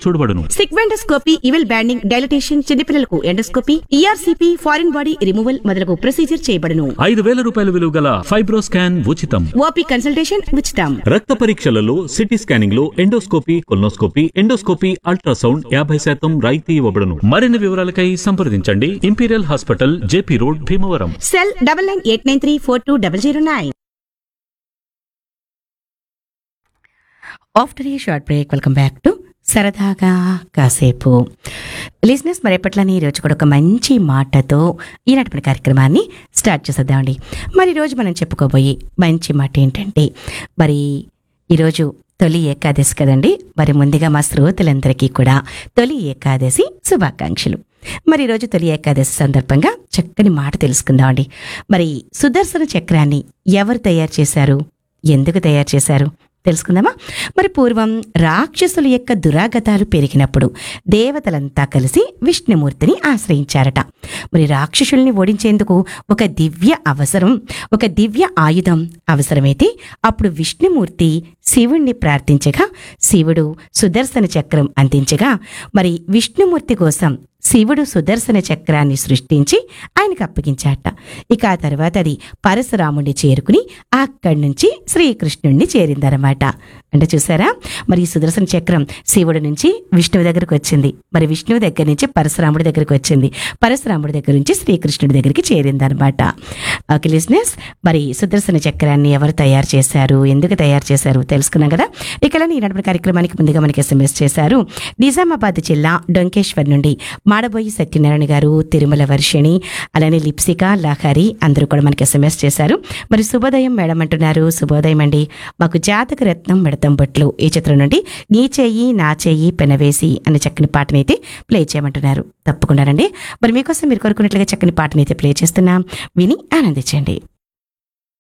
చూడబడును sigmoidoscopy EVL banding dilatation చిన్నపిల్లలకు endoscopy ERCP foreign body removal మొదలగు procedure చేయబడును ఐదు వేల రూపాయల విలువ గల ఫైబ్రో స్కాన్ ఉచితం ఓపీ కన్సల్టేషన్ ఉచితం రక్త పరీక్షలలో సిటీ స్కానింగ్ లో ఎండోస్కోపీ కొల్నోస్కోపీ ఎండోస్కోపీ అల్ట్రాసౌండ్ యాభై శాతం రాయితీ ఇవ్వబడును మరిన్ని వివరాలకై సంప్రదించండి Imperial Hospital JP road Bhimavaram cell double nine eight nine three four two double zero nine after a short break welcome back to సరదాగా కాసేపు లిజినెస్ మరి ఎప్పట్లని ఈరోజు కూడా ఒక మంచి మాటతో ఈనాటి మన కార్యక్రమాన్ని స్టార్ట్ చేసేద్దామండి మరి ఈరోజు మనం చెప్పుకోబోయే మంచి మాట ఏంటంటే మరి ఈరోజు తొలి ఏకాదశి కదండి మరి ముందుగా మా శ్రోతలందరికీ కూడా తొలి ఏకాదశి శుభాకాంక్షలు మరి ఈరోజు తొలి ఏకాదశి సందర్భంగా చక్కని మాట తెలుసుకుందామండి మరి సుదర్శన చక్రాన్ని ఎవరు తయారు చేశారు ఎందుకు తయారు చేశారు తెలుసుకుందామా మరి పూర్వం రాక్షసుల యొక్క దురాగతాలు పెరిగినప్పుడు దేవతలంతా కలిసి విష్ణుమూర్తిని ఆశ్రయించారట మరి రాక్షసుల్ని ఓడించేందుకు ఒక దివ్య అవసరం ఒక దివ్య ఆయుధం అవసరమైతే అప్పుడు విష్ణుమూర్తి శివుణ్ణి ప్రార్థించగా శివుడు సుదర్శన చక్రం అందించగా మరి విష్ణుమూర్తి కోసం శివుడు సుదర్శన చక్రాన్ని సృష్టించి ఆయనకు అప్పగించాట ఇక ఆ తర్వాత అది పరశురాముడిని చేరుకుని అక్కడి నుంచి శ్రీకృష్ణుణ్ణి చేరిందనమాట అంటే చూసారా మరి ఈ సుదర్శన చక్రం శివుడి నుంచి విష్ణువు దగ్గరికి వచ్చింది మరి విష్ణువు దగ్గర నుంచి పరశురాముడి దగ్గరికి వచ్చింది పరశురాముడి దగ్గర నుంచి శ్రీకృష్ణుడి దగ్గరికి చేరిందనమాట ఓకే లిజినెస్ మరి సుదర్శన చక్రాన్ని ఎవరు తయారు చేశారు ఎందుకు తయారు చేశారు తెలుసుకున్నాం కదా ఇక ఈనాటి కార్యక్రమానికి ముందుగా మనకి ఎస్ఎంఎస్ చేశారు నిజామాబాద్ జిల్లా డొంకేశ్వర్ నుండి మాడబోయి సత్యనారాయణ గారు తిరుమల వర్షిణి అలానే లిప్సిక లహరి అందరూ కూడా మనకి ఎస్ఎంఎస్ చేశారు మరి శుభోదయం మేడం అంటున్నారు శుభోదయం అండి మాకు జాతక రత్నం మెడతం బొట్లు ఈ చిత్రం నుండి నీ చెయ్యి నా చెయ్యి పెనవేసి అనే చక్కని పాటనైతే ప్లే చేయమంటున్నారు తప్పకుండానండి మరి మీకోసం మీరు కోరుకున్నట్లుగా చక్కని పాటనైతే ప్లే చేస్తున్నాం విని ఆనందించండి